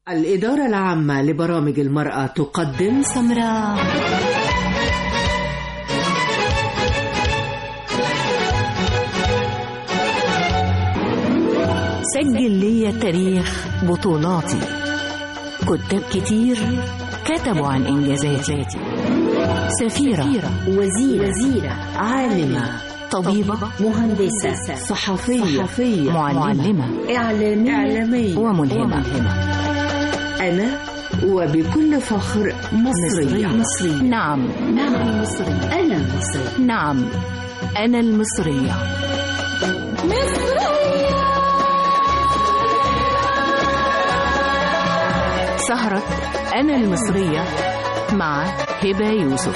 الإدارة العامة لبرامج المرأة تقدم سمراء سجل لي تاريخ بطولاتي كتاب كتير كتبوا عن إنجازاتي سفيرة وزيرة, وزيرة عالمة طبيبة مهندسة صحفية, صحفية معلمة إعلامية, إعلامية وملهمة أنا وبكل فخر مصرية مصرية نعم نعم مصرية أنا مصرية نعم أنا المصرية سهرة أنا المصرية مع هبة يوسف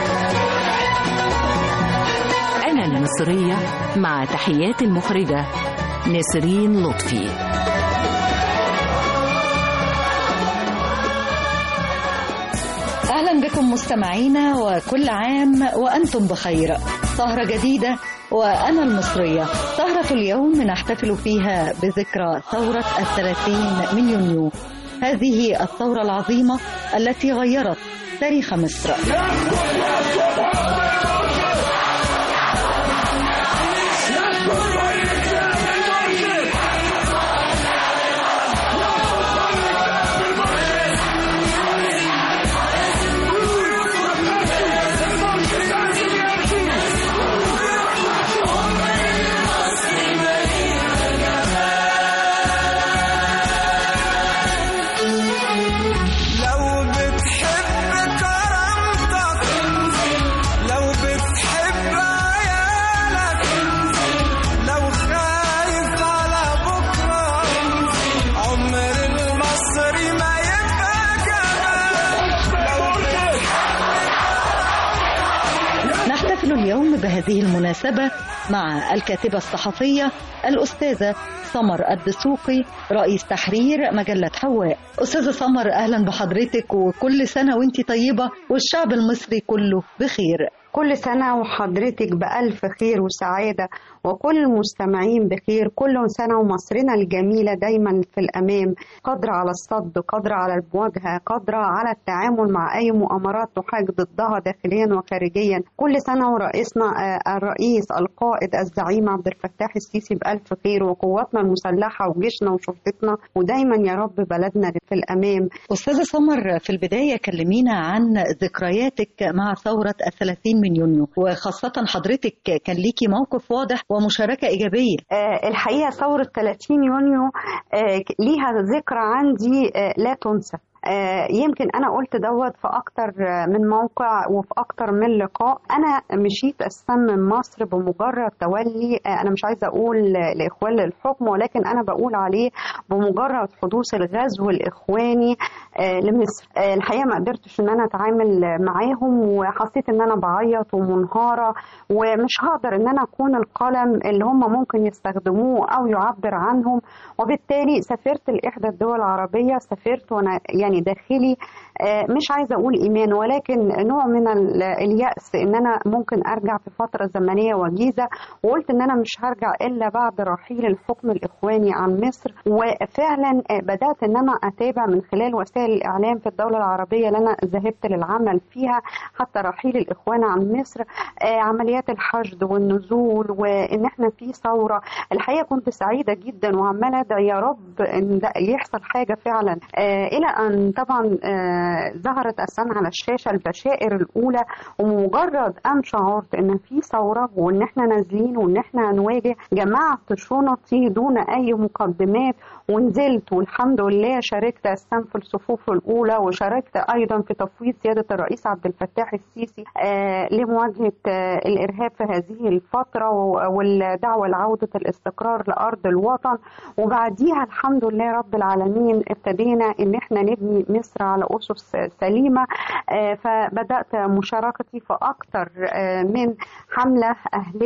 أنا المصرية مع تحيات المخرجة نسرين لطفي أهلا بكم مستمعينا وكل عام وأنتم بخير سهرة جديدة وأنا المصرية سهرة اليوم نحتفل فيها بذكرى ثورة الثلاثين من يونيو هذه الثورة العظيمة التي غيرت تاريخ مصر لو بتحب كرامتك لو بتحب عيالك لو خايف على بكرة عمر المصري ما يبقى جمال نحتفل اليوم بهذه المناسبة مع الكاتبة الصحفية الأستاذة سمر الدسوقي رئيس تحرير مجلة حواء أستاذة سمر أهلا بحضرتك وكل سنة وانت طيبة والشعب المصري كله بخير كل سنة وحضرتك بألف خير وسعادة وكل المستمعين بخير كل سنة ومصرنا الجميلة دايما في الأمام قادرة على الصد قادرة على المواجهة قادرة على التعامل مع أي مؤامرات تحاج ضدها داخليا وخارجيا كل سنة ورئيسنا آه، الرئيس القائد الزعيم عبد الفتاح السيسي بألف خير وقواتنا المسلحة وجيشنا وشرطتنا ودايما يا رب بلدنا في الأمام أستاذة سمر في البداية كلمينا عن ذكرياتك مع ثورة الثلاثين من يونيو وخاصة حضرتك كان ليكي موقف واضح ومشاركة إيجابية آه، الحقيقة ثورة 30 يونيو آه، ليها ذكرى عندي آه، لا تنسى آه، يمكن انا قلت دوت في اكتر آه، من موقع وفي اكتر من لقاء انا مشيت اسمم مصر بمجرد تولي آه، انا مش عايزه اقول لاخوان الحكم ولكن انا بقول عليه بمجرد حدوث الغزو الاخواني آه، لمصر آه، الحقيقه ما قدرتش ان انا اتعامل معاهم وحسيت ان انا بعيط ومنهاره ومش هقدر ان انا اكون القلم اللي هم ممكن يستخدموه او يعبر عنهم وبالتالي سافرت لاحدى الدول العربيه سافرت وانا يعني داخلي آه، مش عايزه اقول ايمان ولكن نوع من ال- اليأس ان انا ممكن ارجع في فتره زمنيه وجيزه وقلت ان انا مش هرجع الا بعد رحيل الحكم الاخواني عن مصر وفعلا آه، بدات ان انا اتابع من خلال وسائل الاعلام في الدوله العربيه اللي انا ذهبت للعمل فيها حتى رحيل الاخوان عن مصر آه، عمليات الحشد والنزول وان احنا في ثوره الحقيقه كنت سعيده جدا وعماله ادعي يا رب ان ده يحصل حاجه فعلا آه، الى ان طبعا آه، ظهرت اساسا على الشاشه البشائر الاولى ومجرد ان شعرت ان في ثوره وان احنا نازلين وان احنا هنواجه جمعت شنطي دون اي مقدمات ونزلت والحمد لله شاركت اساسا في الصفوف الاولى وشاركت ايضا في تفويض سياده الرئيس عبد الفتاح السيسي آه، لمواجهه آه، الارهاب في هذه الفتره و- والدعوه لعوده الاستقرار لارض الوطن وبعديها الحمد لله رب العالمين ابتدينا ان احنا نبني مصر على اسس سليمه آه، فبدات مشاركتي في اكثر من حمله اهليه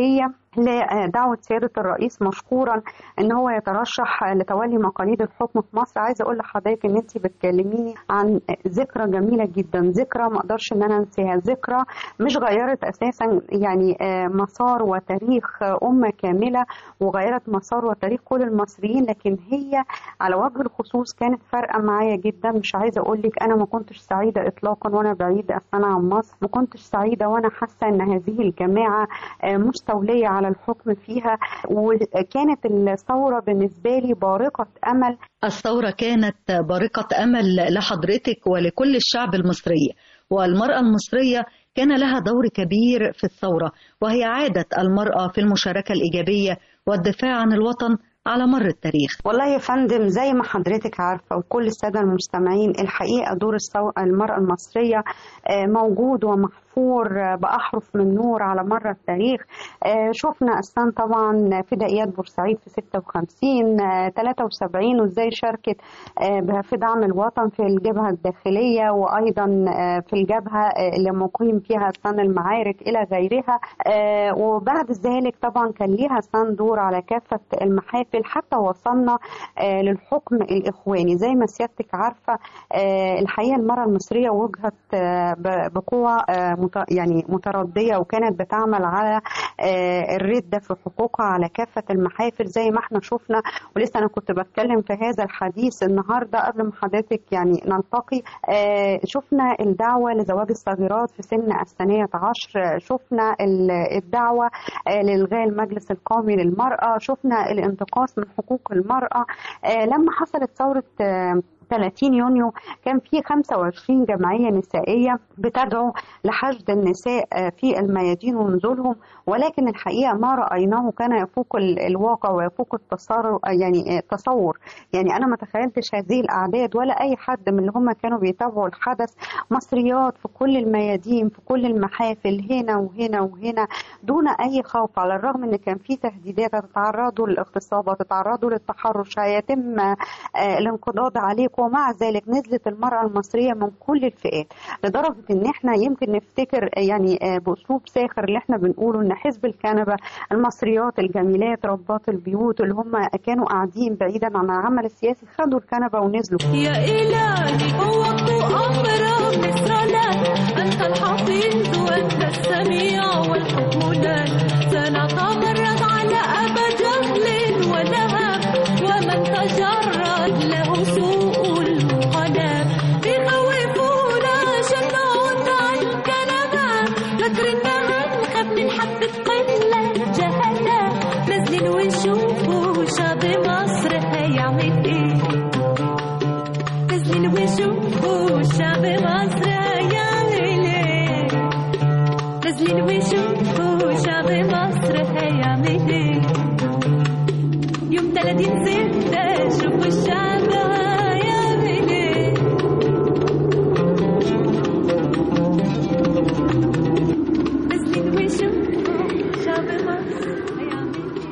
لدعوة سيادة الرئيس مشكورا ان هو يترشح لتولي مقاليد الحكم في مصر عايزة اقول لحضرتك ان انت بتكلميني عن ذكرى جميلة جدا ذكرى ما اقدرش ان انا انساها ذكرى مش غيرت اساسا يعني مسار وتاريخ امة كاملة وغيرت مسار وتاريخ كل المصريين لكن هي على وجه الخصوص كانت فارقة معايا جدا مش عايزة اقول لك انا ما كنتش سعيدة اطلاقا وانا بعيدة اصلا عن مصر ما كنتش سعيدة وانا حاسة ان هذه الجماعة مستولية على الحكم فيها وكانت الثورة بالنسبة لي بارقة أمل الثورة كانت بارقة أمل لحضرتك ولكل الشعب المصري والمرأة المصرية كان لها دور كبير في الثورة وهي عادة المرأة في المشاركة الإيجابية والدفاع عن الوطن على مر التاريخ والله يا فندم زي ما حضرتك عارفة وكل السادة المستمعين الحقيقة دور المرأة المصرية موجود ومحفور بأحرف من نور على مر التاريخ شفنا أساسا طبعا فدائيات بورسعيد في 56 73 وإزاي شاركت في دعم الوطن في الجبهة الداخلية وأيضا في الجبهة اللي مقيم فيها أساسا المعارك إلى غيرها وبعد ذلك طبعا كان ليها أساسا دور على كافة المحافل الحافل حتى وصلنا للحكم الإخواني زي ما سيادتك عارفة الحقيقة المرأة المصرية وجهت بقوة يعني متردية وكانت بتعمل على الردة في حقوقها على كافة المحافل زي ما احنا شفنا ولسه أنا كنت بتكلم في هذا الحديث النهاردة قبل ما حضرتك يعني نلتقي شفنا الدعوة لزواج الصغيرات في سن الثانية عشر شفنا الدعوة لإلغاء المجلس القومي للمرأة شفنا الانتقام الانتقاص من حقوق المرأة لما حصلت ثورة 30 يونيو كان في 25 جمعية نسائية بتدعو لحشد النساء في الميادين ونزولهم ولكن الحقيقة ما رأيناه كان يفوق الواقع ويفوق التصور يعني التصور يعني أنا ما تخيلتش هذه الأعداد ولا أي حد من اللي هم كانوا بيتابعوا الحدث مصريات في كل الميادين في كل المحافل هنا وهنا وهنا دون أي خوف على الرغم أن كان في تهديدات تتعرضوا للاغتصاب تتعرضوا للتحرش هيتم الانقضاض عليكم ومع ذلك نزلت المرأة المصرية من كل الفئات لدرجة ان احنا يمكن نفتكر يعني باسلوب ساخر اللي احنا بنقوله ان حزب الكنبة المصريات الجميلات ربات البيوت اللي هم كانوا قاعدين بعيدا عن العمل السياسي خدوا الكنبة ونزلوا يا إلهي قوة أمر مصرنا أنت الحفيظ وأنت السميع والحكم لك سنتمرد على أبا جهل ولهب ومن تجرد له سوء القلب بيخوفونا عشان نقعد على الكنبة فاكرينها نخاف من حبة قلة جهلة نازلين ونشوفوا شعب مصر هيعمل ايه نازلين ونشوفوا شعب مصر هيعمل ايه نازلين ونشوفوا شعب مصر هيعمل ايه يوم 30 ستة شوفوا الشعب هيعمل ايه نازلين ويشوفوا شعب مصر هيعمل ايه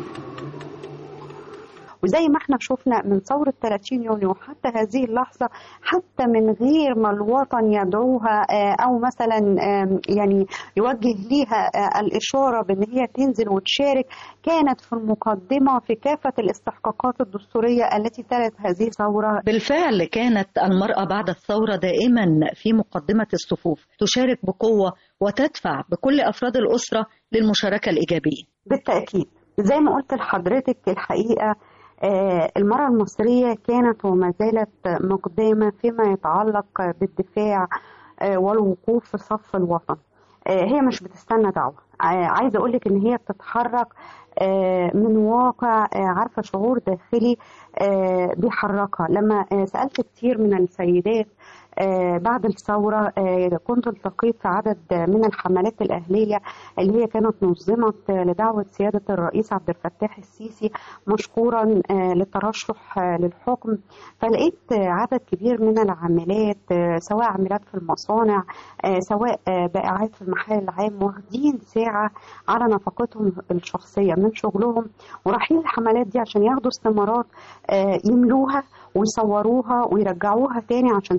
وزي ما احنا شفنا من ثورة 30 يونيو حتى هذه اللحظة حتى من غير ما الوطن يدعوها أو مثلا يعني يوجه ليها الإشارة بأن هي تنزل وتشارك كانت في المقدمة في كافة الاستحقاقات الدستورية التي تلت هذه الثورة بالفعل كانت المرأة بعد الثورة دائما في مقدمة الصفوف تشارك بقوة وتدفع بكل أفراد الأسرة للمشاركة الإيجابية بالتأكيد زي ما قلت لحضرتك الحقيقة المرأة المصرية كانت وما زالت مقدمة فيما يتعلق بالدفاع والوقوف في صف الوطن هي مش بتستنى دعوة عايزة أقولك إن هي بتتحرك من واقع عارفة شعور داخلي بيحركها لما سألت كتير من السيدات بعد الثورة كنت التقيت في عدد من الحملات الأهلية اللي هي كانت نظمت لدعوة سيادة الرئيس عبد الفتاح السيسي مشكورا للترشح للحكم فلقيت عدد كبير من العاملات سواء عاملات في المصانع سواء بائعات في المحل العام واخدين ساعة على نفقتهم الشخصية من شغلهم ورايحين الحملات دي عشان ياخدوا استمارات يملوها ويصوروها ويرجعوها تاني عشان سيادة الرئيس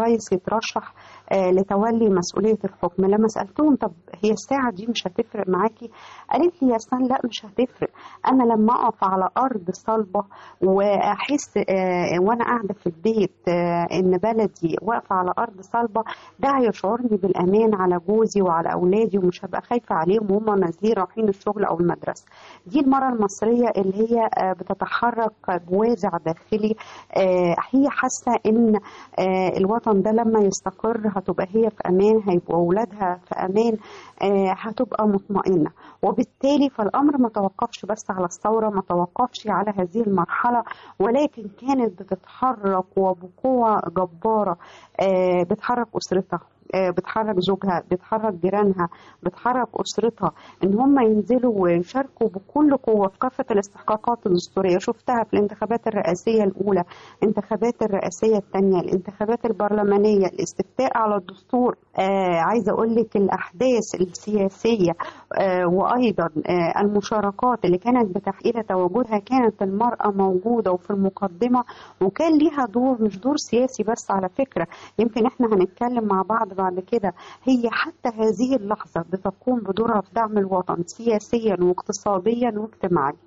الرئيس يترشح آه، لتولي مسؤولية الحكم لما سألتهم طب هي الساعة دي مش هتفرق معاكي قالت لي يا سان لا مش هتفرق أنا لما أقف على أرض صلبة وأحس آه، وأنا قاعدة في البيت آه، إن بلدي واقفة على أرض صلبة ده هيشعرني بالأمان على جوزي وعلى أولادي ومش هبقى خايفة عليهم وهم نازلين رايحين الشغل أو المدرسة دي المرأة المصرية اللي هي آه، بتتحرك بوازع داخلي آه، هي حاسة إن آه، الوطن ده لما يستقر هتبقى هي في أمان هيبقوا أولادها في أمان آه، هتبقى مطمئنة وبالتالي فالأمر ما توقفش بس على الثورة ما توقفش على هذه المرحلة ولكن كانت بتتحرك وبقوة جبارة آه، بتحرك أسرتها آه، بتحرك زوجها بتحرك جيرانها بتحرك أسرتها إن هم ينزلوا ويشاركوا بكل قوة في كافة الاستحقاقات الدستورية شفتها في الانتخابات الرئاسية الأولى الانتخابات الرئاسية الثانية الانتخابات البرلمانية الاستفتاء على الدستور آه عايزة أقول لك الأحداث السياسية آه وأيضا آه المشاركات اللي كانت بتحقيق تواجدها كانت المرأة موجودة وفي المقدمة وكان ليها دور مش دور سياسي بس على فكرة يمكن احنا هنتكلم مع بعض بعد كده هي حتى هذه اللحظة بتقوم بدورها في دعم الوطن سياسيا واقتصاديا واجتماعيا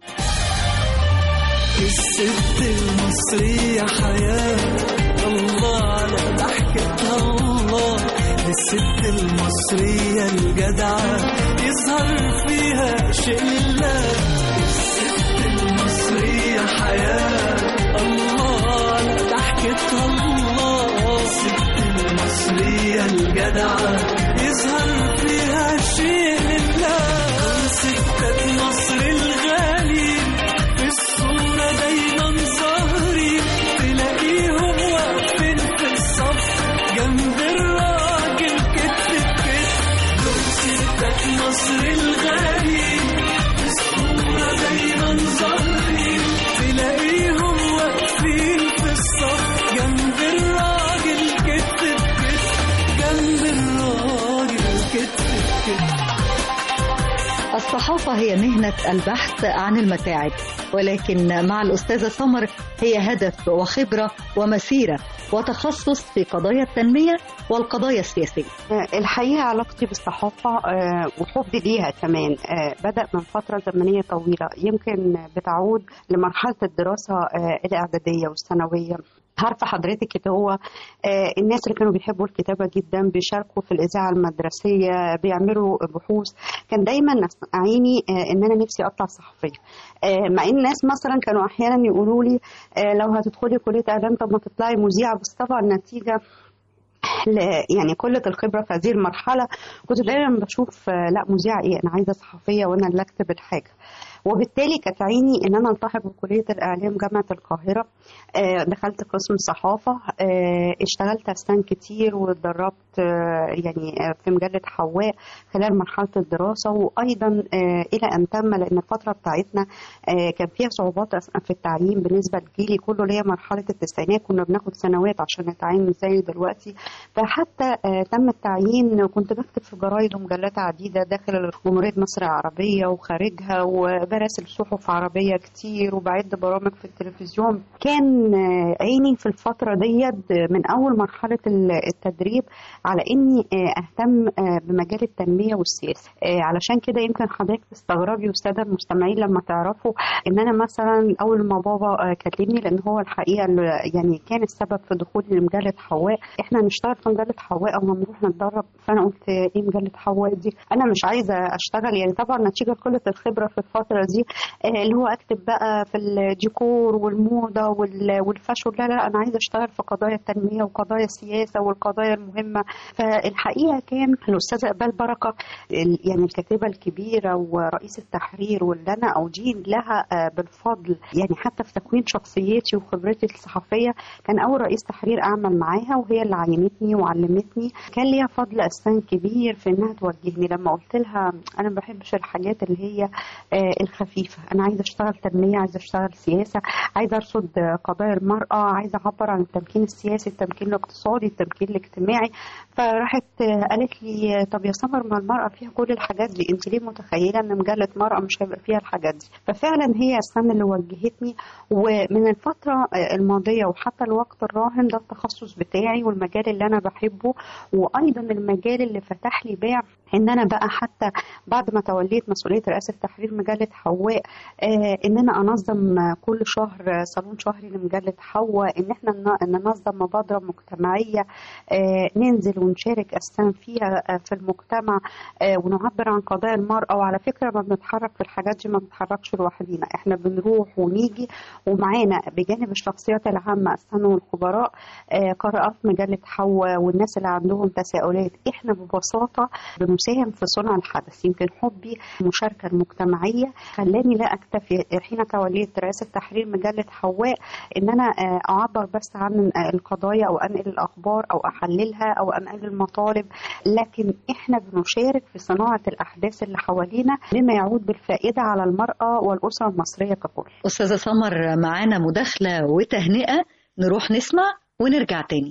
الست المصرية حياة الله على ضحكتها الله الست المصرية الجدعة يظهر فيها شيء لله الست المصرية حياة الله على ضحكتها الله الست المصرية الجدعة يظهر فيها شيء لله ستات مصر الغالي في الصورة دايما ظاهرين تلاقيهم واقفين في الصف جنب الراجل كتف بكتف دول ستات مصر الغالي في الصورة دايما ظاهرين تلاقيهم واقفين في الصف جنب الراجل كتف بكتف جنب الراجل كتف بكتف الصحافة هي مهنة البحث عن المتاعب ولكن مع الأستاذة سمر هي هدف وخبرة ومسيرة وتخصص في قضايا التنمية والقضايا السياسية آه، الحقيقة علاقتي بالصحافة آه، وحبي ليها كمان آه، بدأ من فترة زمنية طويلة يمكن بتعود لمرحلة الدراسة آه، الإعدادية والثانوية عارفة حضرتك اللي هو آه، الناس اللي كانوا بيحبوا الكتابة جدا بيشاركوا في الإذاعة المدرسية بيعملوا بحوث كان دايما عيني آه، إن أنا نفسي أطلع صحفية آه، مع إن الناس مثلا كانوا أحيانا يقولوا لي آه، لو هتدخلي كلية إعلام طب ما تطلعي مذيعة بس طبعا النتيجة ل- يعني قلة الخبرة في هذه المرحلة كنت دايما بشوف آه، لا مذيعة ايه انا عايزة صحفية وانا اللي اكتب الحاجة وبالتالي كانت عيني ان انا التحق بكلية الاعلام جامعة القاهرة آه، دخلت قسم صحافة آه، اشتغلت اسنان كتير واتدربت آه، يعني آه، في مجلة حواء خلال مرحلة الدراسة وايضا آه، الى ان تم لان الفترة بتاعتنا آه، كان فيها صعوبات أصلاً في التعيين بالنسبة لجيلي كله اللي هي مرحلة التسعينات كنا بناخد سنوات عشان نتعين مش زي دلوقتي فحتى آه، تم التعيين كنت بكتب في جرايد ومجلات عديدة داخل جمهورية مصر العربية وخارجها وبراسل صحف عربية كتير وبعد برامج في التلفزيون كان آه، عيني في الفترة ديت من أول مرحلة ال- التدريب على إني آه، أهتم آه، بمجال التنمية والسياسة آه، علشان كده يمكن حضرتك تستغربي والسادة المستمعين لما تعرفوا إن أنا مثلا أول ما بابا آه، كلمني لأن هو الحقيقة اللي يعني كان السبب في دخولي لمجلة حواء إحنا نشتغل في مجلة حواء أو نروح نتدرب فأنا قلت آه، إيه مجلة حواء دي أنا مش عايزة أشتغل يعني طبعا نتيجة قلة الخبرة في الفترة دي آه، اللي هو أكتب بقى في الديكور والموضة وال- والفاشون لا لا أنا عايزة أشتغل في قضايا التنمية وقضايا السياسة والقضايا المهمة فالحقيقة كان الأستاذة إقبال بركة ال- يعني الكاتبة الكبيرة ورئيس التحرير واللي أنا أدين لها آه، بالفضل يعني حتى في تكوين شخصيتي وخبرتي الصحفية كان أول رئيس تحرير أعمل معاها وهي اللي عينتني وعلمتني كان ليها فضل أساسا كبير في إنها توجهني لما قلت لها أنا ما بحبش الحاجات اللي هي آه، الخفيفة أنا عايزة أشتغل تنمية عايزة أشتغل سياسة عايزة أرصد قضايا المرأة عايزة أعبر عن التمكين السياسي التمكين الاقتصادي التمكين الاجتماعي فراحت قالت لي طب يا سمر ما المرأة فيها كل الحاجات دي أنت ليه متخيلة إن مجلة مرأة مش هيبقى فيها الحاجات دي ففعلا هي السنة اللي وجهتني ومن الفترة الماضية وحتى الوقت الراهن ده التخصص بتاعي والمجال اللي أنا بحبه وأيضا المجال اللي فتح لي باب ان انا بقى حتى بعد ما توليت مسؤوليه رئاسه تحرير مجله حواء آه ان انا انظم كل شهر صالون شهري لمجله حواء ان احنا ن- ننظم مبادره مجتمعيه آه ننزل ونشارك اسهم فيها آه في المجتمع آه ونعبر عن قضايا المراه وعلى فكره ما بنتحرك في الحاجات دي ما بنتحركش لوحدينا احنا بنروح ونيجي ومعانا بجانب الشخصيات العامه السنه والخبراء آه قراءات مجله حواء والناس اللي عندهم تساؤلات احنا ببساطه بنساهم في صنع الحدث يمكن حبي المشاركه المجتمعيه خلاني لا اكتفي حين توليت رئاسه تحرير مجله حواء ان انا آه، اعبر بس عن آه، القضايا او انقل الاخبار او احللها او انقل المطالب لكن احنا بنشارك في صناعه الاحداث اللي حوالينا بما يعود بالفائده على المراه والاسره المصريه ككل أستاذة سمر معانا مداخلة وتهنئة نروح نسمع ونرجع تاني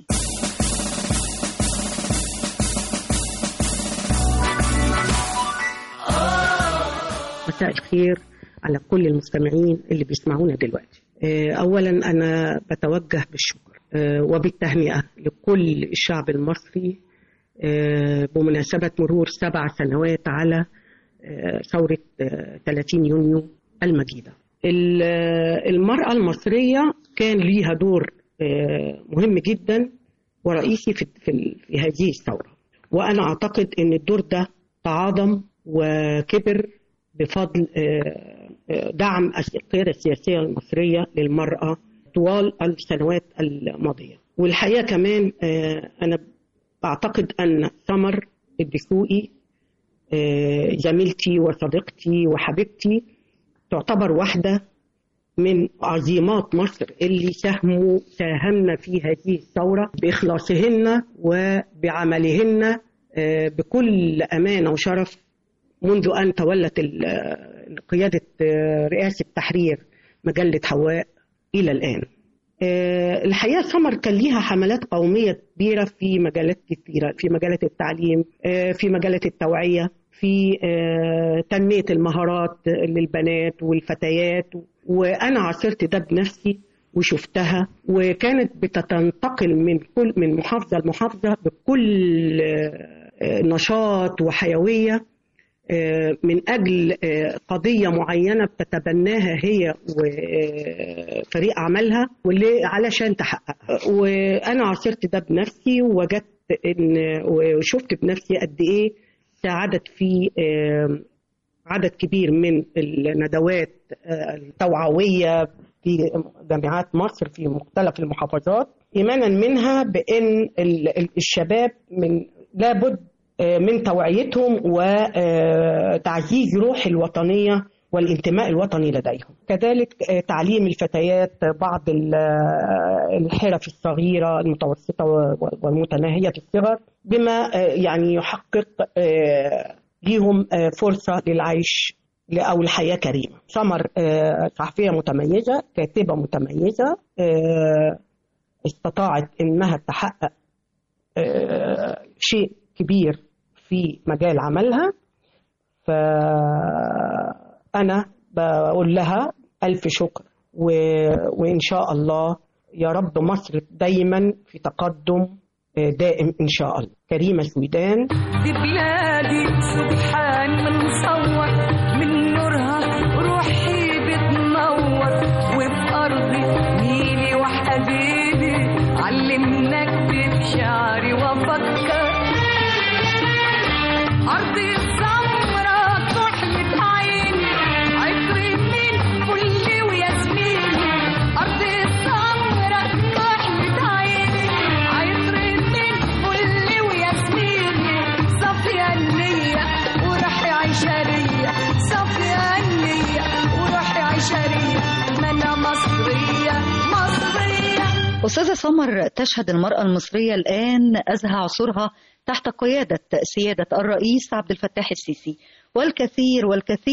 مساء الخير على كل المستمعين اللي بيسمعونا دلوقتي آه، أولا أنا بتوجه بالشكر آه، وبالتهنئة لكل الشعب المصري آه، بمناسبة مرور سبع سنوات على آه، ثورة آه، 30 يونيو المجيدة ال- آه، المرأة المصرية كان ليها دور آه، مهم جدا ورئيسي في في في هذه الثورة وأنا أعتقد أن الدور ده تعاظم وكبر بفضل آه، آه، دعم القيادة السياسية المصرية للمرأة طوال السنوات الماضية والحقيقة كمان آه، أنا بعتقد أن سمر الدسوقي آه، زميلتي وصديقتي وحبيبتي تعتبر واحدة من عظيمات مصر اللي ساهموا ساهمنا في هذه الثورة بإخلاصهن وبعملهن آه، بكل أمانة وشرف منذ أن تولت ال- آه، قيادة آه، رئاسة تحرير مجلة حواء إلى الآن آه، الحقيقة سمر كان ليها حملات قومية كبيرة في مجالات كثيرة في مجالات التعليم آه، في مجالات التوعية في آه، تنمية المهارات للبنات والفتيات وأنا عاصرت ده بنفسي وشفتها وكانت بتنتقل من كل من محافظة لمحافظة بكل آه، نشاط وحيوية آه، من أجل آه، قضية معينة بتتبناها هي وفريق عملها واللي علشان تحققها وأنا عاصرت ده بنفسي ووجدت إن وشفت بنفسي قد إيه ساعدت في آه، عدد كبير من الندوات آه، التوعوية في جامعات مصر في مختلف المحافظات إيمانا منها بأن ال- ال- الشباب من لابد آه، من توعيتهم وتعزيز روح الوطنية والانتماء الوطني لديهم كذلك آه، تعليم الفتيات بعض ال- آه، الحرف الصغيرة المتوسطة و- والمتناهية الصغر بما آه، يعني يحقق آه، ليهم آه، فرصة للعيش أو الحياة كريمة سمر آه، صحفية متميزة كاتبة متميزة آه، استطاعت إنها تحقق آه، شيء كبير في مجال عملها فأنا بقول لها ألف شكر و... وإن شاء الله يا رب مصر دايما في تقدم آه، دائم إن شاء الله كريمة سويدان في بلادي سبحان من مصور من نورها روحي بتنور وفي أرضي نيلي وحبيبي علمنا اكتب شعري وافكر أرضي السمرة تحلة عيني عطري من كل وياسميني أرضي السمرة تحلة عيني عطري من كل وياسميني صافية النية وروحي عشرية صافية النية وروحي عشرية ما أنا مصرية مصرية أستاذة سمر تشهد المرأة المصرية الآن أزهى عصورها تحت قيادة سيادة الرئيس عبد الفتاح السيسي والكثير والكثير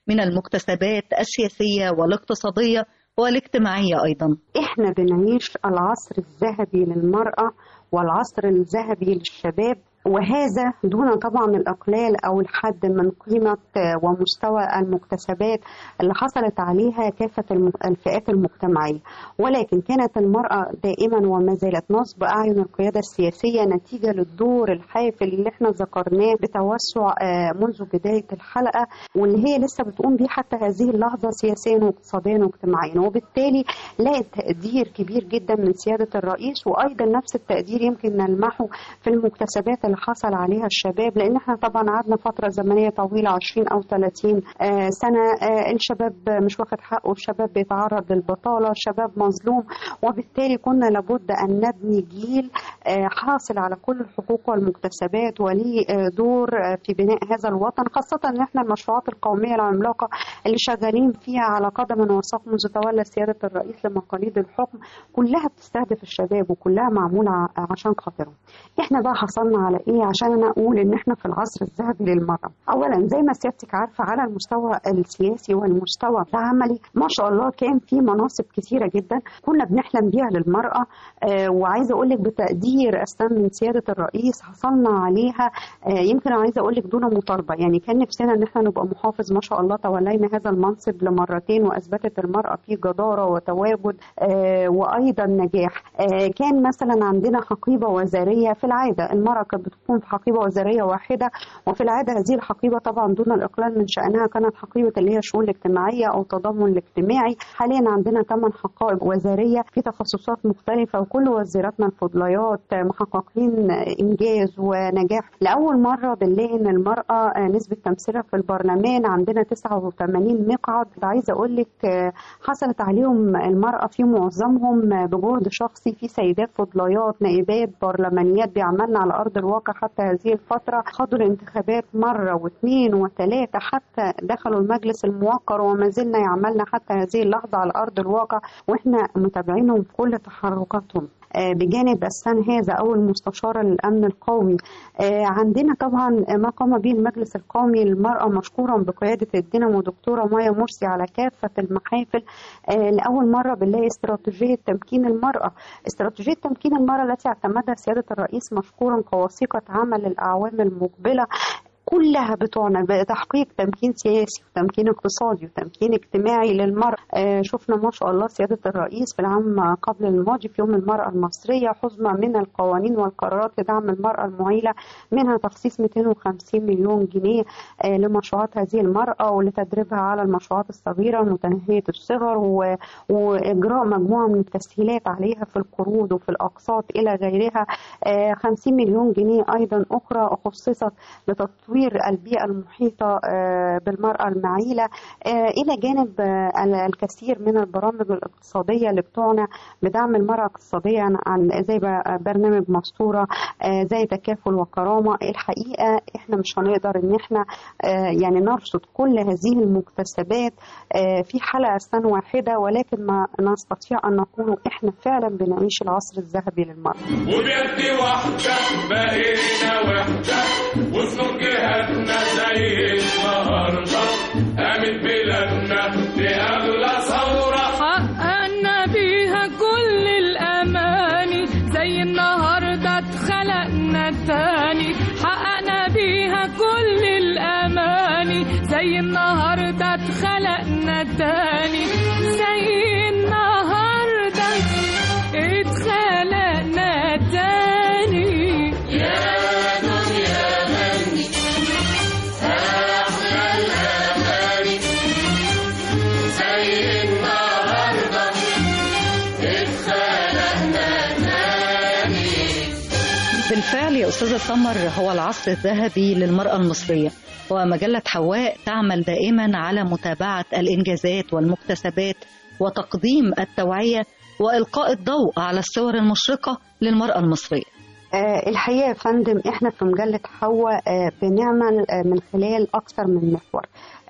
من المكتسبات السياسية والاقتصادية والاجتماعية أيضا احنا بنعيش العصر الذهبي للمرأة والعصر الذهبي للشباب وهذا دون طبعا الإقلال أو الحد من قيمة ومستوى المكتسبات اللي حصلت عليها كافة الم- الفئات المجتمعية ولكن كانت المرأة دائما وما زالت نصب أعين القيادة السياسية نتيجة للدور الحافل اللي احنا ذكرناه بتوسع آه، منذ بداية الحلقة واللي هي لسه بتقوم بيه حتى هذه اللحظة سياسيا واقتصاديا واجتماعيا وبالتالي لقت تقدير كبير جدا من سيادة الرئيس وأيضا نفس التقدير يمكن نلمحه في المكتسبات اللي حصل عليها الشباب لأن احنا طبعا قعدنا فترة زمنية طويلة 20 أو 30 آه، سنة آه، الشباب مش واخد حقه الشباب بيتعرض للبطالة الشباب مظلوم وبالتالي كنا لابد أن نبني جيل آه، حاصل على كل الحقوق والمكتسبات وليه آه، دور آه، في بناء هذا الوطن خاصة أن احنا المشروعات القومية العملاقة اللي شغالين فيها على قدم وساق منذ تولى سيادة الرئيس لمقاليد الحكم كلها بتستهدف الشباب وكلها معمولة ع- عشان خاطرهم احنا بقى حصلنا على ايه عشان انا اقول ان احنا في العصر الذهبي للمرأة اولا زي ما سيادتك عارفة على المستوى السياسي والمستوى العملي ما شاء الله كان في مناصب كثيرة جدا كنا بنحلم بيها للمرأة آه وعايزة اقول لك بتقدير اساسا من سيادة الرئيس حصلنا عليها آه يمكن عايزة اقول لك دون مطالبة يعني كان نفسنا ان احنا نبقى محافظ ما شاء الله تولينا هذا المنصب لمرتين واثبتت المرأة فيه جدارة وتواجد آه وايضا نجاح آه كان مثلا عندنا حقيبة وزارية في العادة المرأة كانت بتكون في حقيبة وزارية واحدة وفي العادة هذه الحقيبة طبعا دون الإقلال من شأنها كانت حقيبة اللي هي الشؤون الاجتماعية أو التضامن الاجتماعي حاليا عندنا ثمان حقائب وزارية في تخصصات مختلفة وكل وزيراتنا الفضليات محققين إنجاز ونجاح لأول مرة بنلاقي إن المرأة نسبة تمثيلها في البرلمان عندنا 89 مقعد عايزة أقول لك حصلت عليهم المرأة في معظمهم بجهد شخصي في سيدات فضليات نائبات برلمانيات بيعملنا على أرض الواقع حتى هذه الفترة خدوا الانتخابات مرة واثنين وثلاثة حتى دخلوا المجلس الموقر وما زلنا يعملنا حتى هذه اللحظة على أرض الواقع وإحنا متابعينهم في كل تحركاتهم آه، بجانب أساسا هذا أو المستشارة للأمن القومي آه، عندنا طبعا ما قام به المجلس القومي للمرأة مشكورا بقيادة الدينامو دكتورة مايا مرسي على كافة المحافل آه، لأول مرة بنلاقي استراتيجية تمكين المرأة استراتيجية تمكين المرأة التي اعتمدها سيادة الرئيس مشكورا كوثيقة عمل الأعوام المقبلة كلها بتعنى بتحقيق تمكين سياسي وتمكين اقتصادي وتمكين اجتماعي للمرأة آه شفنا ما شاء الله سيادة الرئيس في العام قبل الماضي في يوم المرأة المصرية حزمة من القوانين والقرارات لدعم المرأة المعيلة منها تخصيص 250 مليون جنيه آه لمشروعات هذه المرأة ولتدريبها على المشروعات الصغيرة متناهية الصغر و... وإجراء مجموعة من التسهيلات عليها في القروض وفي الأقساط إلى غيرها آه 50 مليون جنيه أيضا أخرى خصصت لتطوير البيئة المحيطة آه، بالمرأة المعيلة آه، إلى جانب آه، الكثير من البرامج الاقتصادية اللي بتعنى بدعم المرأة اقتصاديا عن زي ب- برنامج مستورة آه، زي تكافل وكرامة الحقيقة إحنا مش هنقدر إن إحنا آه، يعني نرصد كل هذه المكتسبات آه، في حلقة سنة واحدة ولكن ما نستطيع أن نقول إحنا فعلا بنعيش العصر الذهبي للمرأة وبيد واحدة بقينا وحدة وسنون جهاتنا زي النهاردة قامت بلادنا بأغلى ثورة حققنا بيها كل الأماني زي النهاردة اتخلقنا تاني حققنا بيها كل الأماني زي النهاردة اتخلقنا تاني زي النهاردة اتخلقنا تاني يا دنيا غني أحلى الأماني زي النهاردة اتخلقنا تاني بالفعل يا أستاذة سمر هو العصر الذهبي للمرأة المصرية ومجلة حواء تعمل دائما على متابعة الإنجازات والمكتسبات وتقديم التوعية وإلقاء الضوء على الصور المشرقة للمرأة المصرية آه، الحقيقة يا فندم احنا في مجلة حواء آه، بنعمل آه، من خلال أكثر من محور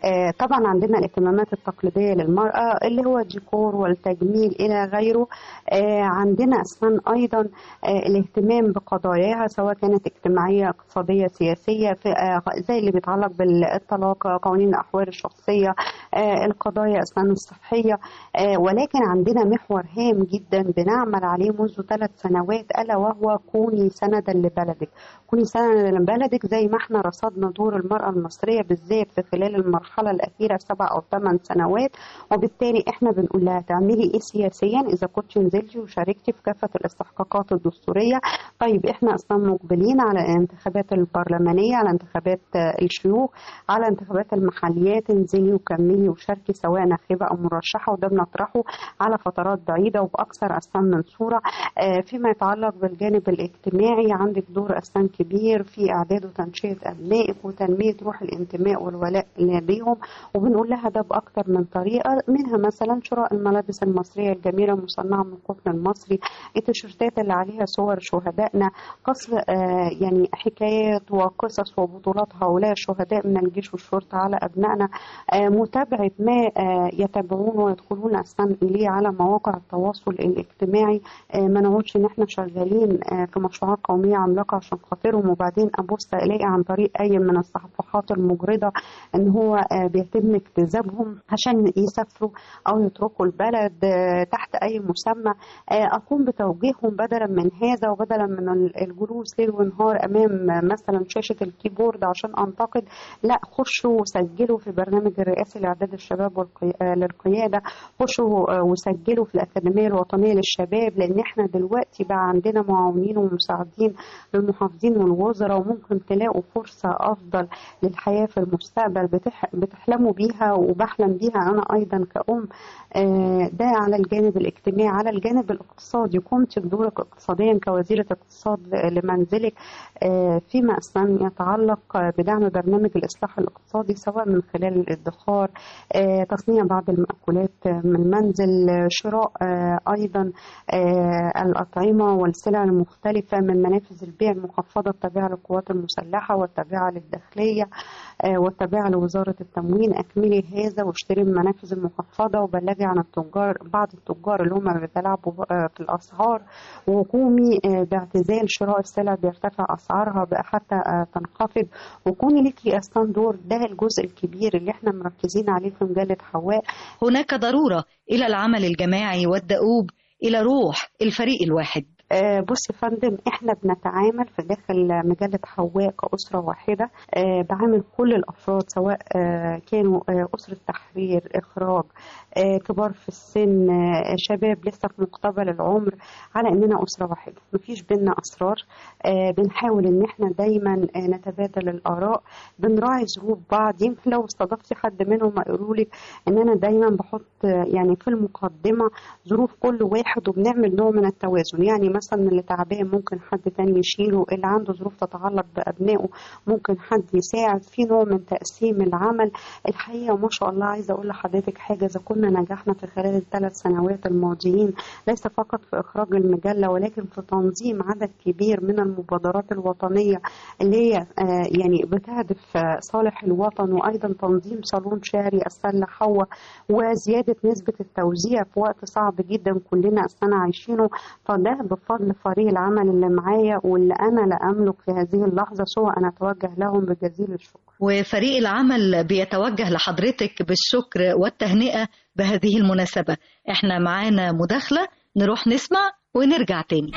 آه، طبعا عندنا الاهتمامات التقليدية للمرأة اللي هو الديكور والتجميل إلى غيره آه، عندنا أساسا أيضا آه، الاهتمام بقضاياها سواء كانت اجتماعية اقتصادية سياسية في آه، زي اللي بيتعلق بالطلاق قوانين الأحوال الشخصية آه، القضايا أساسا الصحية آه، ولكن عندنا محور هام جدا بنعمل عليه منذ ثلاث سنوات ألا وهو كوني سندا لبلدك كوني سندا لبلدك زي ما احنا رصدنا دور المرأة المصرية بالذات في خلال المرحلة الأخيرة سبع أو ثمان سنوات وبالتالي احنا بنقول لها تعملي ايه سياسيا إذا كنت نزلتي وشاركتي في كافة الاستحقاقات الدستورية طيب احنا أصلا مقبلين على الانتخابات البرلمانية على انتخابات آه، الشيوخ على انتخابات المحليات انزلي وكملي وشاركي سواء ناخبة أو مرشحة وده بنطرحه على فترات بعيدة وبأكثر أساسا من صورة آه، فيما يتعلق بالجانب الاجتماعي عندك دور أساسا كبير في إعداد وتنشئة أبنائك وتنمية روح الانتماء والولاء لديهم وبنقول لها ده بأكثر من طريقة منها مثلا شراء الملابس المصرية الجميلة المصنعة من القطن المصري التيشيرتات اللي عليها صور شهدائنا قصر آه، يعني حكايات وقصص وبطولات هؤلاء الشهداء من الجيش والشرطة على أبنائنا آه، متابعة ما آه، يتابعون ويدخلون أساسا إليه على مواقع التواصل الاجتماعي آه، ما نقعدش إن إحنا شغالين آه، في مشروعات قومية عملاقة عشان خاطرهم وبعدين أبص ألاقي عن طريق أي من الصفحات المجردة إن هو آه، بيتم اجتذابهم عشان يسافروا أو يتركوا البلد آه، تحت أي مسمى آه، أقوم بتوجيههم بدلا من هذا وبدلا من ال- الجلوس ليل ونهار أمام آه، مثلا شاشة الكيبورد عشان أنتقد لا خشوا وسجلوا في برنامج الرئاسي لإعداد الشباب والقي... آه، للقيادة خشوا آه، وسجلوا في الأكاديمية الوطنية للشباب لأن احنا دلوقتي بقى عندنا معاونين ومساعدين للمحافظين والوزراء وممكن تلاقوا فرصة أفضل للحياة في المستقبل بتح... بتحلموا بيها وبحلم بيها أنا أيضا كأم آه، ده على الجانب الاجتماعي على الجانب الاقتصادي قمت بدورك اقتصاديا كوزيرة اقتصاد لمنزلك آه، فيما أصلا يتعلق بدعم برنامج الإصلاح الاقتصادي سواء من خلال الادخار آه، تصنيع بعض المأكولات من المنزل آه، شراء آه، أيضا آه، الأطعمة والسلع المختلفة من منافذ البيع المخفضة التابعة للقوات المسلحة والتابعة للداخلية آه، والتابعة لوزارة التموين أكملي هذا واشتري من المنافذ المخفضة وبلغي عن التجار بعض التجار اللي هم بيتلاعبوا آه، في الأسعار وقومي آه، باعتزال شراء السلع بيرتفع أسعارها بقى حتى آه، تنخفض وكوني ليكي أصلا دور ده الجزء الكبير اللي احنا مركزين عليه في مجلة حواء هناك ضرورة إلى العمل الجماعي والدؤوب إلى روح الفريق الواحد آه، بص يا فندم احنا بنتعامل في داخل مجلة حواء كأسرة واحدة آه، بعامل كل الأفراد سواء آه، كانوا آه، أسرة تحرير إخراج آه، كبار في السن آه، شباب لسه في مقتبل العمر على إننا أسرة واحدة مفيش بينا أسرار آه، بنحاول إن احنا دايما آه، نتبادل الآراء بنراعي ظروف بعض يمكن لو استضفتي حد منهم يقولوا لك إن أنا دايما بحط آه، يعني في المقدمة ظروف كل واحد وبنعمل نوع من التوازن يعني مثلا اللي تعبان ممكن حد تاني يشيله اللي عنده ظروف تتعلق بأبنائه ممكن حد يساعد في نوع من تقسيم العمل الحقيقة ما شاء الله عايزة أقول لحضرتك حاجة إذا كنا نجحنا في خلال الثلاث سنوات الماضيين ليس فقط في إخراج المجلة ولكن في تنظيم عدد كبير من المبادرات الوطنية اللي هي آه، يعني بتهدف آه، صالح الوطن وأيضا تنظيم صالون شعري السلة حواء وزيادة نسبة التوزيع في وقت صعب جدا كلنا أصلا عايشينه فده بفضل فريق العمل اللي معايا واللي أنا لا أملك في هذه اللحظة سوى أن أتوجه لهم بجزيل الشكر وفريق العمل بيتوجه لحضرتك بالشكر والتهنئة بهذه المناسبة احنا معانا مداخلة نروح نسمع ونرجع تاني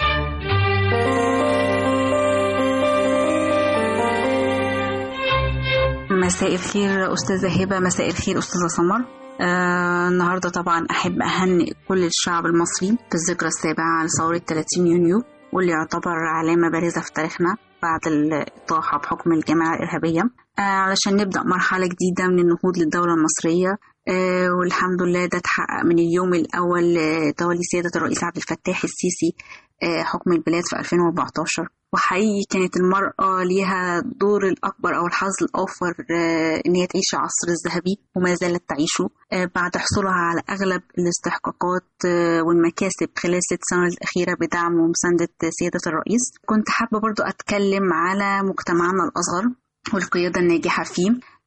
مساء الخير أستاذة هبة مساء الخير أستاذة سمر آه النهاردة طبعا أحب أهنئ كل الشعب المصري في الذكرى السابعة لثورة 30 يونيو واللي يعتبر علامة بارزة في تاريخنا بعد الإطاحة بحكم الجماعة الإرهابية آه علشان نبدأ مرحلة جديدة من النهوض للدولة المصرية آه والحمد لله ده اتحقق من اليوم الأول آه، تولي سيادة الرئيس عبد الفتاح السيسي آه، حكم البلاد في 2014 وحقيقي كانت المرأة ليها دور الأكبر أو الحظ الأوفر آه، إن هي تعيش العصر الذهبي وما زالت تعيشه آه، بعد حصولها على أغلب الاستحقاقات آه، والمكاسب خلال الست سنوات الأخيرة بدعم ومساندة سيادة الرئيس كنت حابة برضو أتكلم على مجتمعنا الأصغر والقيادة الناجحة فيه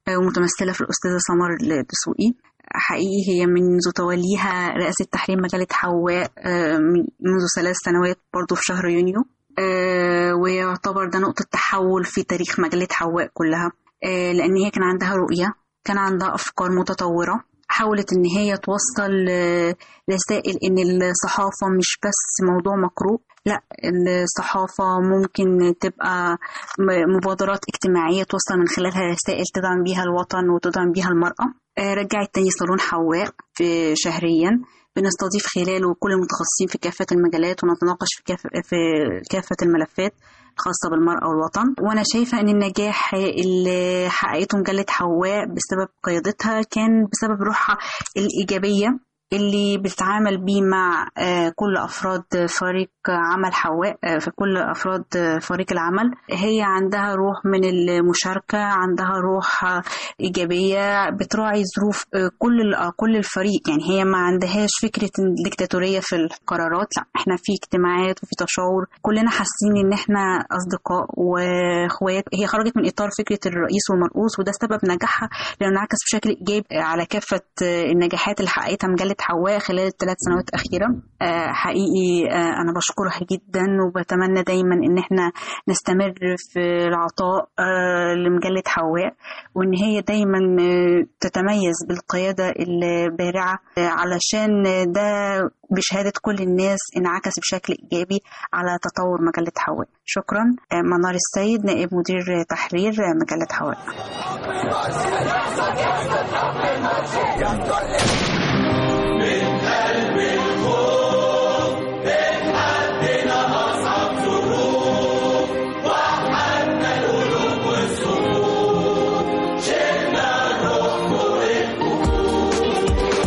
ومتمثلة في الأستاذة سمر الدسوقي حقيقي هي منذ توليها رئاسة تحرير مجلة حواء منذ ثلاث سنوات برضو في شهر يونيو ويعتبر ده نقطة تحول في تاريخ مجلة حواء كلها لأن هي كان عندها رؤية كان عندها أفكار متطورة حاولت إن هي توصل رسائل إن الصحافة مش بس موضوع مقروء لا الصحافة ممكن تبقى مبادرات اجتماعية توصل من خلالها رسائل تدعم بيها الوطن وتدعم بيها المرأة رجعت تاني صالون حواء في شهريا بنستضيف خلاله كل المتخصصين في كافة المجالات ونتناقش في كافة, في كافة الملفات خاصة بالمرأة والوطن وأنا شايفة أن النجاح اللي حققته مجلة حواء بسبب قيادتها كان بسبب روحها الإيجابية اللي بتتعامل بيه مع كل أفراد فريق عمل حواء في كل أفراد فريق العمل هي عندها روح من المشاركة عندها روح إيجابية بتراعي ظروف كل كل الفريق يعني هي ما عندهاش فكرة الدكتاتورية في القرارات لا احنا في اجتماعات وفي تشاور كلنا حاسين ان احنا أصدقاء وإخوات هي خرجت من إطار فكرة الرئيس والمرؤوس وده سبب نجاحها لأنه انعكس بشكل إيجابي على كافة النجاحات اللي حققتها مجلة حواء خلال الثلاث سنوات الأخيرة حقيقي أنا بشكرها جدا وبتمنى دايما إن احنا نستمر في العطاء لمجلة حواء وإن هي دايما تتميز بالقيادة البارعة علشان ده بشهادة كل الناس انعكس بشكل إيجابي على تطور مجلة حواء شكرا منار السيد نائب مدير تحرير مجلة حواء من قلب الخوف بنحدنا أصعب ظروف وحدنا القلوب والصفوف شلنا الروح فوق الكفوف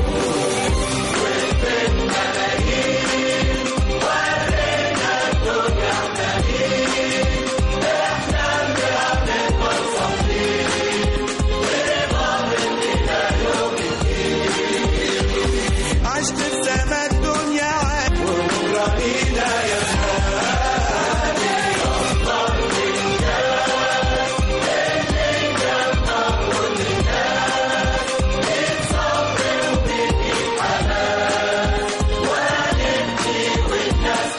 وقفنا ملايين ورينا الدنيا ملايين احنا اللي هنفضل صافيين ورضا مننا يوم الدين عشت في سما الدنيا عاد وبكرة لينا يا هادي أفضل من كان اللي جنبك كل الناس اتصبر وبيجي حنان وهنبكي والناس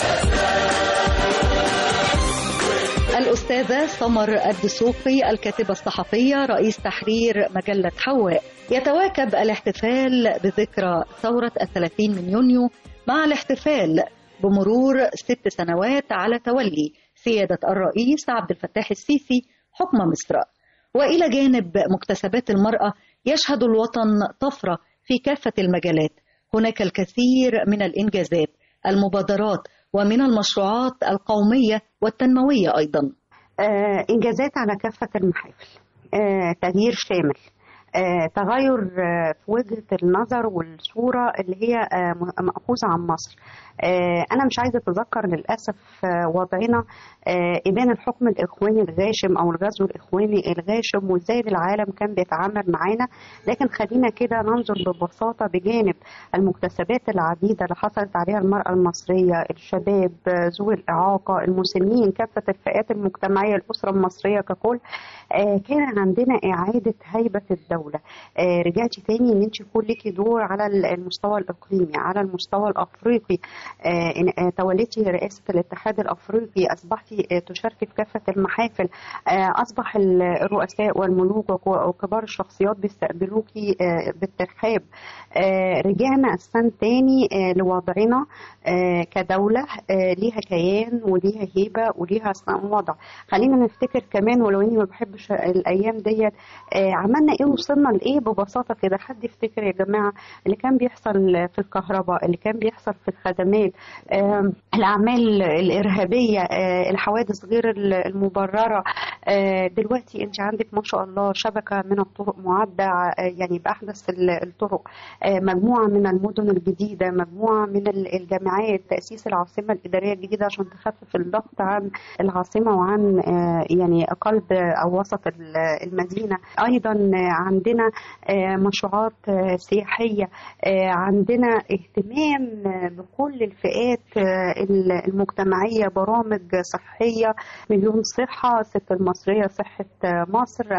الأستاذة سمر الدسوقي الكاتبة الصحفية رئيس تحرير مجلة حواء يتواكب الاحتفال بذكرى ثورة الثلاثين من يونيو مع الاحتفال بمرور ست سنوات على تولي سيادة الرئيس عبد الفتاح السيسي حكم مصر وإلى جانب مكتسبات المرأة يشهد الوطن طفرة في كافة المجالات هناك الكثير من الإنجازات المبادرات ومن المشروعات القومية والتنموية أيضا آه، إنجازات على كافة المحافل آه، تغيير شامل آه، تغير آه، في وجهة النظر والصورة اللي هي آه، م- مأخوذة عن مصر آه، أنا مش عايزة أتذكر للأسف آه، وضعنا آه، إبان الحكم الإخواني الغاشم أو الغزو الإخواني الغاشم وإزاي العالم كان بيتعامل معانا لكن خلينا كده ننظر ببساطة بجانب المكتسبات العديدة اللي حصلت عليها المرأة المصرية الشباب آه، ذوي الإعاقة المسنين كافة الفئات المجتمعية الأسرة المصرية ككل آه، كان عندنا إعادة هيبة الدولة آه، رجعتي تاني إن أنت يكون ليكي دور على المستوى الإقليمي على المستوى الأفريقي آه، إن- آه، توليتي رئاسة الاتحاد الأفريقي أصبحتي آه، تشاركي في كافة المحافل آه، أصبح ال- الرؤساء والملوك وك- وكبار الشخصيات بيستقبلوكي آه، بالترحاب آه، رجعنا السنة تاني آه، لوضعنا آه، كدولة آه، ليها كيان وليها هيبة وليها أصلا وضع خلينا نفتكر كمان ولو إني ما بحبش الأيام ديت آه، عملنا إيه وصلنا لإيه ببساطة كده حد يفتكر يا جماعة اللي كان بيحصل في الكهرباء اللي كان بيحصل في الخدمات آه، الأعمال الإرهابية آه، الحوادث غير المبررة آه، دلوقتي أنت عندك ما شاء الله شبكة من الطرق معدة آه، يعني بأحدث ال- الطرق آه، مجموعة من المدن الجديدة مجموعة من ال- الجامعات تأسيس العاصمة الإدارية الجديدة عشان تخفف الضغط عن العاصمة وعن آه، يعني قلب أو وسط ال- المدينة أيضا آه، عندنا آه، مشروعات آه، سياحية آه، عندنا اهتمام آه، بكل الفئات آه، ال- المجتمعية برامج صحية مليون صحة ست المصايب المصرية صحة مصر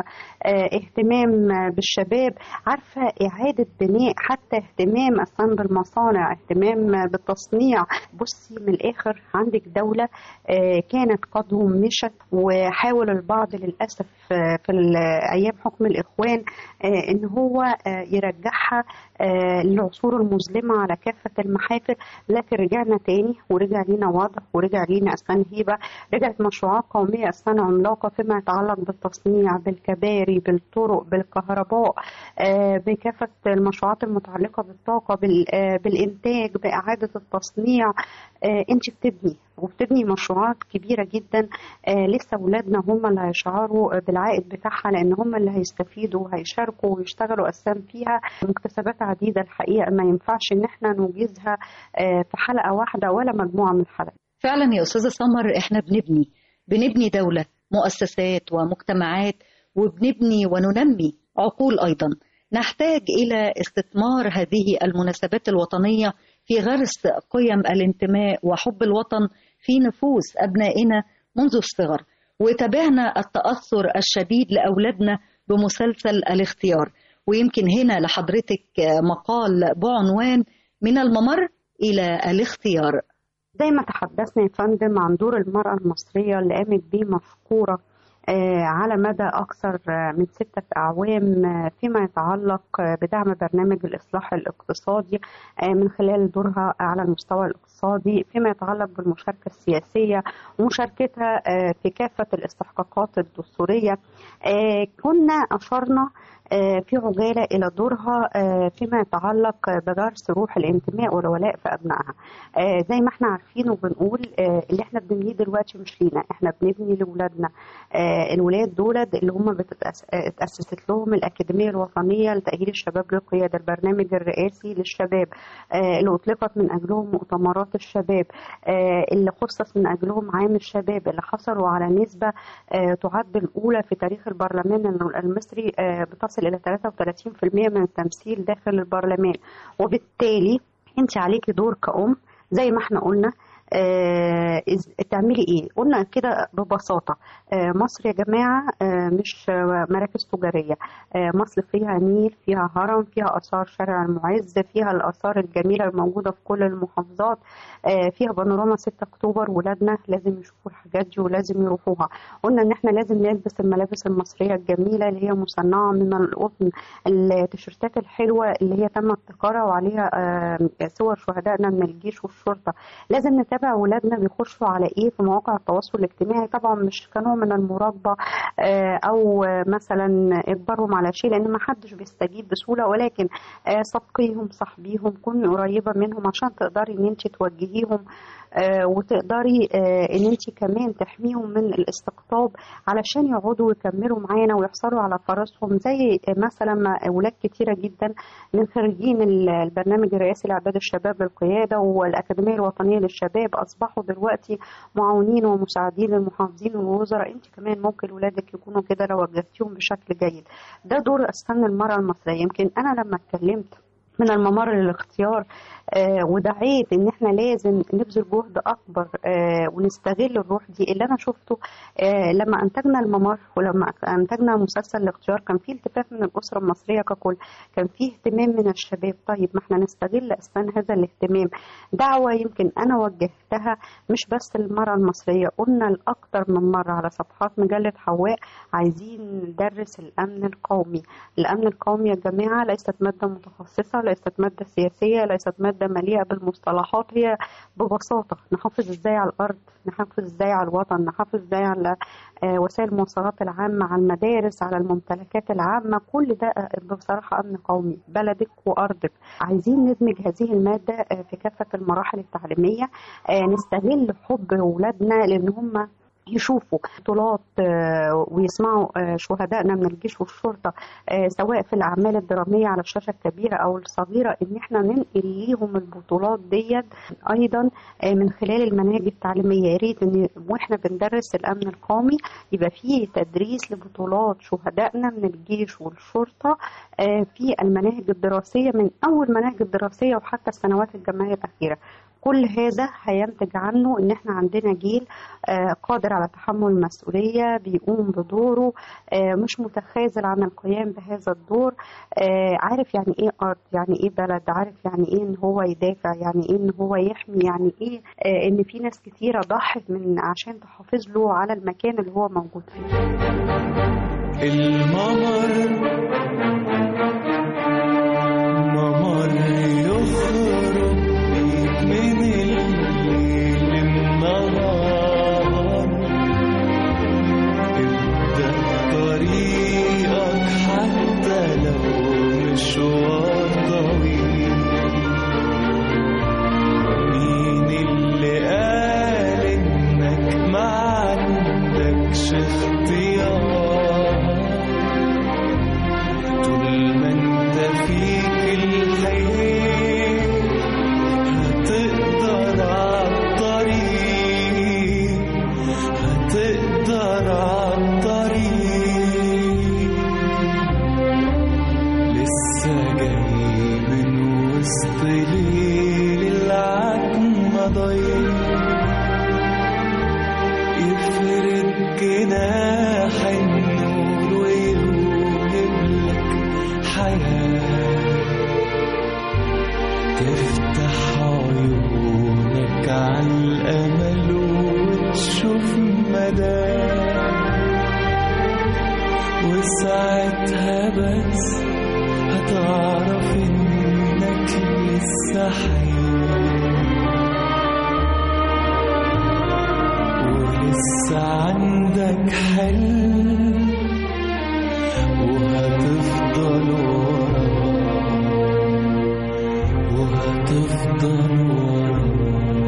اهتمام بالشباب عارفة إعادة بناء حتى اهتمام أصلا بالمصانع اهتمام بالتصنيع بصي من الآخر عندك دولة كانت قد همشت وحاول البعض للأسف في أيام حكم الإخوان إن هو يرجعها للعصور المظلمة على كافة المحافل لكن رجعنا تاني ورجع لينا وضع ورجع لينا أسنان هيبة رجعت مشروعات قومية أسنان عملاقة فيما يتعلق بالتصنيع بالكباري بالطرق بالكهرباء بكافة المشروعات المتعلقة بالطاقة بالإنتاج بإعادة التصنيع أنت بتبني وبتبني مشروعات كبيرة جدا لسه أولادنا هم اللي هيشعروا بالعائد بتاعها لأن هم اللي هيستفيدوا وهيشاركوا ويشتغلوا أسام فيها مكتسبات عديدة الحقيقة ما ينفعش إن احنا نوجزها في حلقة واحدة ولا مجموعة من الحلقات فعلا يا أستاذة سمر احنا بنبني بنبني دولة مؤسسات ومجتمعات وبنبني وننمي عقول أيضا نحتاج إلى استثمار هذه المناسبات الوطنية في غرس قيم الانتماء وحب الوطن في نفوس أبنائنا منذ الصغر وتابعنا التأثر الشديد لأولادنا بمسلسل الاختيار ويمكن هنا لحضرتك مقال بعنوان من الممر إلى الاختيار زي ما تحدثنا يا فندم عن دور المرأة المصرية اللي قامت بيه مشكورة على مدى أكثر من ستة أعوام فيما يتعلق بدعم برنامج الإصلاح الاقتصادي من خلال دورها على المستوى الاقتصادي فيما يتعلق بالمشاركة السياسية ومشاركتها في كافة الاستحقاقات الدستورية كنا أشرنا في عجالة إلى دورها فيما يتعلق بغرس روح الانتماء والولاء في أبنائها زي ما احنا عارفين وبنقول اللي احنا بنبنيه دلوقتي مش لينا احنا بنبني لأولادنا الولاد دولت اللي هم اتأسست لهم الأكاديمية الوطنية لتأهيل الشباب للقيادة البرنامج الرئاسي للشباب اللي أطلقت من أجلهم مؤتمرات الشباب اللي خصص من أجلهم عام الشباب اللي حصلوا على نسبة تعد الأولى في تاريخ البرلمان المصري بتصل إلى 33% من التمثيل داخل البرلمان وبالتالي أنت عليكي دور كأم زي ما احنا قلنا آه تعملي ايه قلنا كده ببساطه آه مصر يا جماعه آه مش مراكز تجاريه آه مصر فيها نيل فيها هرم فيها اثار شارع المعز فيها الاثار الجميله الموجوده في كل المحافظات آه فيها بانوراما 6 اكتوبر ولادنا لازم يشوفوا الحاجات دي ولازم يروحوها قلنا ان احنا لازم نلبس الملابس المصريه الجميله اللي هي مصنعه من القطن التيشيرتات الحلوه اللي هي تم ابتكارها وعليها آه صور شهدائنا من الجيش والشرطه لازم نتابع نتابع ولادنا بيخشوا على ايه في مواقع التواصل الاجتماعي طبعا مش كنوع من المراقبه او مثلا اجبارهم على شيء لان ما حدش بيستجيب بسهوله ولكن صفقيهم صاحبيهم كوني قريبه منهم عشان تقدري ان انت توجهيهم وتقدري ان انت كمان تحميهم من الاستقطاب علشان يقعدوا ويكملوا معانا ويحصلوا على فرصهم زي مثلا اولاد كتيره جدا من خريجين البرنامج الرئاسي لاعداد الشباب للقياده والاكاديميه الوطنيه للشباب اصبحوا دلوقتي معاونين ومساعدين للمحافظين والوزراء انت كمان ممكن ولادك يكونوا كده لو وجهتيهم بشكل جيد ده دور استنى المراه المصريه يمكن انا لما اتكلمت من الممر للاختيار آه ودعيت ان احنا لازم نبذل جهد اكبر آه ونستغل الروح دي اللي انا شفته آه لما انتجنا الممر ولما انتجنا مسلسل الاختيار كان في التفاف من الاسره المصريه ككل كان في اهتمام من الشباب طيب ما احنا نستغل اسبان هذا الاهتمام دعوه يمكن انا وجهتها مش بس للمراه المصريه قلنا لاكثر من مره على صفحات مجله حواء عايزين ندرس الامن القومي الامن القومي يا جماعه ليست ماده متخصصه ليست ماده سياسيه ليست ماده مليئه بالمصطلحات هي ببساطه نحافظ ازاي على الارض نحافظ ازاي على الوطن نحافظ ازاي على وسائل المواصلات العامه على المدارس على الممتلكات العامه كل ده بصراحه امن قومي بلدك وارضك عايزين ندمج هذه الماده في كافه المراحل التعليميه نستغل حب اولادنا لان هم يشوفوا بطولات ويسمعوا شهدائنا من الجيش والشرطة سواء في الأعمال الدرامية على الشاشة الكبيرة أو الصغيرة إن احنا ننقل ليهم البطولات ديت أيضا من خلال المناهج التعليمية يا ريت إن واحنا بندرس الأمن القومي يبقى فيه تدريس لبطولات شهدائنا من الجيش والشرطة في المناهج الدراسية من أول مناهج الدراسية وحتى السنوات الجامعية الأخيرة كل هذا هينتج عنه ان احنا عندنا جيل آه، قادر على تحمل المسؤوليه بيقوم بدوره آه، مش متخاذل عن القيام بهذا الدور آه، عارف يعني ايه ارض يعني ايه بلد عارف يعني ايه ان هو يدافع يعني ايه ان هو يحمي يعني ايه آه، ان في ناس كتيره ضحت من عشان تحافظ له على المكان اللي هو موجود فيه الممر ممر يخرج بيك من الليل النهار ابدأ طريقك حتى لو مشوار طويل مين اللي قال انك ما عندكش اختيار طول ما انت فيك الخير هتقدر عالطريق هتقدر عالطريق لسه جاي من وسط ليل العتمة ضيق يفرد جناح النور ويوهب لك حياة تفتح عيونك على الأمل وتشوف مدى وساعتها بس هتعرف إنك لسه حي ولسه عندك حلم وهتفضل وراه وهتفضل وراه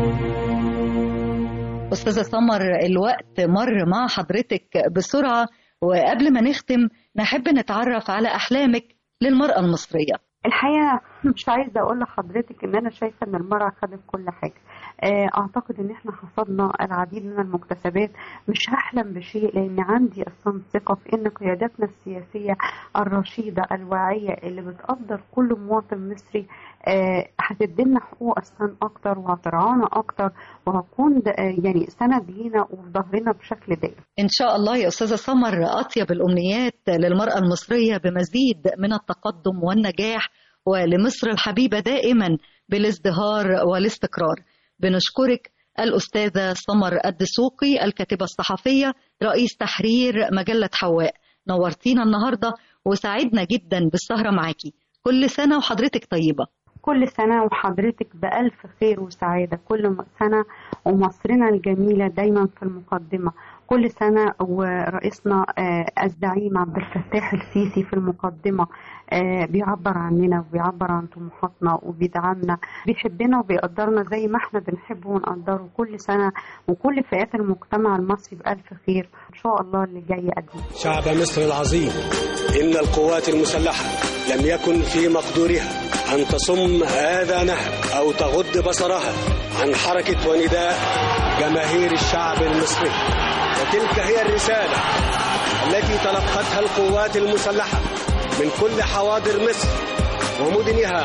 أستاذة سمر الوقت مر مع حضرتك بسرعة وقبل ما نختم نحب نتعرف على أحلامك للمرأة المصرية الحقيقه مش عايزه اقول لحضرتك ان انا شايفه ان المراه خدت كل حاجه آه، اعتقد ان احنا حصدنا العديد من المكتسبات مش هحلم بشيء لان عندي اصلا ثقه في ان قياداتنا السياسيه الرشيده الواعيه اللي بتقدر كل مواطن مصري آه، هتدينا حقوق اصلا اكتر وهترعانا اكتر وهتكون ده- آه، يعني سند لينا وفي ظهرنا بشكل دائم إن شاء الله يا أستاذة سمر أطيب الأمنيات للمرأة المصرية بمزيد من التقدم والنجاح ولمصر الحبيبة دائما بالازدهار والاستقرار بنشكرك الأستاذة سمر الدسوقي الكاتبة الصحفية رئيس تحرير مجلة حواء نورتينا النهاردة وسعدنا جدا بالسهرة معاكي كل سنة وحضرتك طيبة كل سنة وحضرتك بألف خير وسعادة كل م- سنة ومصرنا الجميلة دايما في المقدمة كل سنة ورئيسنا آه، الزعيم عبد الفتاح السيسي في المقدمة آه، بيعبر عننا وبيعبر عن طموحاتنا وبيدعمنا بيحبنا وبيقدرنا زي ما احنا بنحبه ونقدره كل سنة وكل فئات المجتمع المصري بألف خير إن شاء الله اللي جاي قديم شعب مصر العظيم إن القوات المسلحة لم يكن في مقدورها أن تصم آذانها أو تغض بصرها عن حركة ونداء جماهير الشعب المصري وتلك هي الرسالة التي تلقتها القوات المسلحة من كل حواضر مصر ومدنها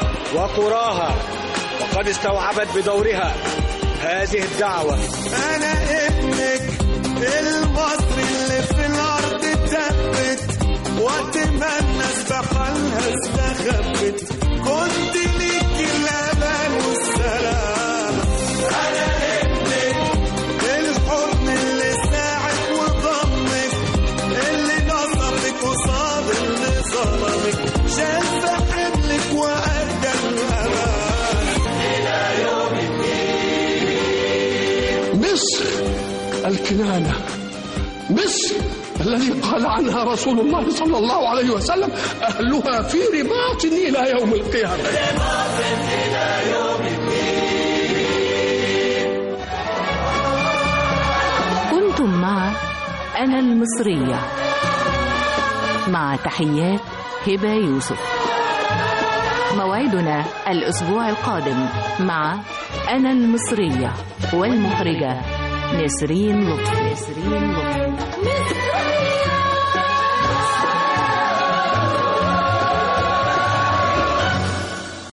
وقراها وقد استوعبت بدورها هذه الدعوة انا ابنك المصري اللي في الارض اتثبت وقت ما الناس بحالها استخبت كنت ليك الامان والسلام انا ابنك الحضن اللي ساعد وضمك اللي نصرك قصاد اللي ظلمك شاف حملك وادى الامان الى يوم مصر الكنانة مصر الذي قال عنها رسول الله صلى الله عليه وسلم أهلها في رباط إلى يوم القيامة كنتم مع أنا المصرية مع تحيات هبة يوسف موعدنا الأسبوع القادم مع أنا المصرية والمخرجة نسرين لطفي نسرين لطفي